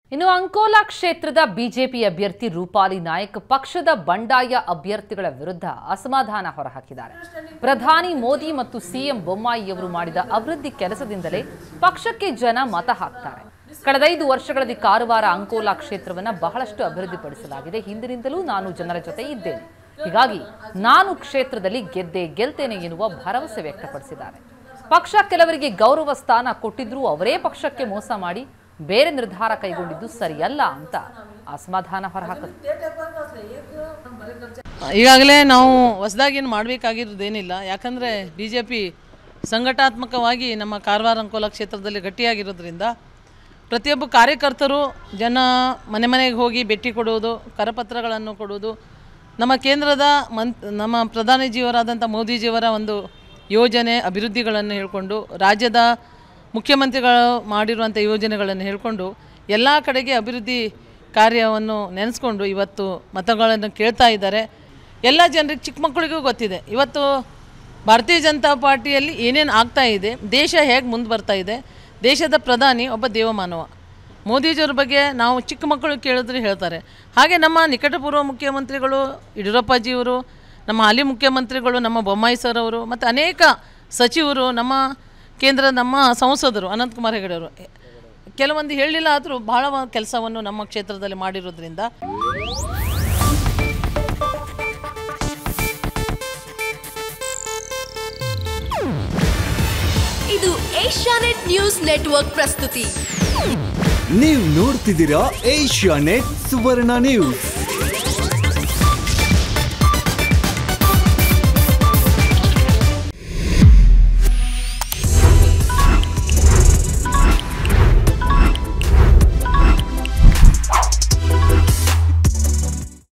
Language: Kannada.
ಇನ್ನು ಅಂಕೋಲಾ ಕ್ಷೇತ್ರದ ಬಿಜೆಪಿ ಅಭ್ಯರ್ಥಿ ರೂಪಾಲಿ ನಾಯಕ್ ಪಕ್ಷದ ಬಂಡಾಯ ಅಭ್ಯರ್ಥಿಗಳ ವಿರುದ್ಧ ಅಸಮಾಧಾನ ಹೊರಹಾಕಿದ್ದಾರೆ ಪ್ರಧಾನಿ ಮೋದಿ ಮತ್ತು ಸಿಎಂ ಬೊಮ್ಮಾಯಿಯವರು ಮಾಡಿದ ಅಭಿವೃದ್ಧಿ ಕೆಲಸದಿಂದಲೇ ಪಕ್ಷಕ್ಕೆ ಜನ ಮತ ಹಾಕ್ತಾರೆ ಕಳೆದೈದು ವರ್ಷಗಳಲ್ಲಿ ಕಾರವಾರ ಅಂಕೋಲಾ ಕ್ಷೇತ್ರವನ್ನ ಬಹಳಷ್ಟು ಅಭಿವೃದ್ಧಿಪಡಿಸಲಾಗಿದೆ ಹಿಂದಿನಿಂದಲೂ ನಾನು ಜನರ ಜೊತೆ ಇದ್ದೇನೆ ಹೀಗಾಗಿ ನಾನು ಕ್ಷೇತ್ರದಲ್ಲಿ ಗೆದ್ದೆ ಗೆಲ್ತೇನೆ ಎನ್ನುವ ಭರವಸೆ ವ್ಯಕ್ತಪಡಿಸಿದ್ದಾರೆ ಪಕ್ಷ ಕೆಲವರಿಗೆ ಗೌರವ ಸ್ಥಾನ ಕೊಟ್ಟಿದ್ರೂ ಅವರೇ ಪಕ್ಷಕ್ಕೆ ಮೋಸ ಮಾಡಿ ಬೇರೆ ನಿರ್ಧಾರ ಕೈಗೊಂಡಿದ್ದು ಸರಿಯಲ್ಲ ಅಂತ ಅಸಮಾಧಾನ ಹೊರಹಾಕಿದ್ರು ಈಗಾಗಲೇ ನಾವು ಹೊಸದಾಗೇನು ಮಾಡಬೇಕಾಗಿರೋದೇನಿಲ್ಲ ಯಾಕಂದರೆ ಬಿ ಜೆ ಪಿ ಸಂಘಟಾತ್ಮಕವಾಗಿ ನಮ್ಮ ಕಾರವಾರ ಅಂಕೋಲ ಕ್ಷೇತ್ರದಲ್ಲಿ ಗಟ್ಟಿಯಾಗಿರೋದ್ರಿಂದ ಪ್ರತಿಯೊಬ್ಬ ಕಾರ್ಯಕರ್ತರು ಜನ ಮನೆ ಮನೆಗೆ ಹೋಗಿ ಭೇಟಿ ಕೊಡುವುದು ಕರಪತ್ರಗಳನ್ನು ಕೊಡುವುದು ನಮ್ಮ ಕೇಂದ್ರದ ಮನ್ ನಮ್ಮ ಪ್ರಧಾನಿಜಿಯವರಾದಂಥ ಮೋದಿಜಿಯವರ ಒಂದು ಯೋಜನೆ ಅಭಿವೃದ್ಧಿಗಳನ್ನು ಹೇಳಿಕೊಂಡು ರಾಜ್ಯದ ಮುಖ್ಯಮಂತ್ರಿಗಳು ಮಾಡಿರುವಂಥ ಯೋಜನೆಗಳನ್ನು ಹೇಳಿಕೊಂಡು ಎಲ್ಲ ಕಡೆಗೆ ಅಭಿವೃದ್ಧಿ ಕಾರ್ಯವನ್ನು ನೆನೆಸ್ಕೊಂಡು ಇವತ್ತು ಮತಗಳನ್ನು ಕೇಳ್ತಾ ಇದ್ದಾರೆ ಎಲ್ಲ ಜನರಿಗೆ ಚಿಕ್ಕ ಮಕ್ಕಳಿಗೂ ಗೊತ್ತಿದೆ ಇವತ್ತು ಭಾರತೀಯ ಜನತಾ ಪಾರ್ಟಿಯಲ್ಲಿ ಏನೇನು ಆಗ್ತಾ ಇದೆ ದೇಶ ಹೇಗೆ ಮುಂದೆ ಬರ್ತಾ ಇದೆ ದೇಶದ ಪ್ರಧಾನಿ ಒಬ್ಬ ದೇವಮಾನವ ಮೋದಿಜಿಯವ್ರ ಬಗ್ಗೆ ನಾವು ಚಿಕ್ಕ ಮಕ್ಕಳು ಕೇಳಿದ್ರೆ ಹೇಳ್ತಾರೆ ಹಾಗೆ ನಮ್ಮ ನಿಕಟಪೂರ್ವ ಮುಖ್ಯಮಂತ್ರಿಗಳು ಯಡಿಯೂರಪ್ಪಾಜಿಯವರು ನಮ್ಮ ಹಾಲಿ ಮುಖ್ಯಮಂತ್ರಿಗಳು ನಮ್ಮ ಬೊಮ್ಮಾಯಿ ಸರ್ ಅವರು ಮತ್ತು ಅನೇಕ ಸಚಿವರು ನಮ್ಮ ಕೇಂದ್ರ ನಮ್ಮ ಸಂಸದರು ಅನಂತಕುಮಾರ್ ಹೆಗಡೆ ಅವರು ಕೆಲವೊಂದು ಹೇಳಲಿಲ್ಲ ಆದರೂ ಬಹಳ ಕೆಲಸವನ್ನು ನಮ್ಮ ಕ್ಷೇತ್ರದಲ್ಲಿ ಮಾಡಿರೋದ್ರಿಂದ ಇದು ಏಷ್ಯಾನೆಟ್ ನ್ಯೂಸ್ ನೆಟ್ವರ್ಕ್ ಪ್ರಸ್ತುತಿ ನೀವು ನೋಡ್ತಿದ್ದೀರಾ ಏಷ್ಯಾ ನೆಟ್ ಸುವರ್ಣ ನ್ಯೂಸ್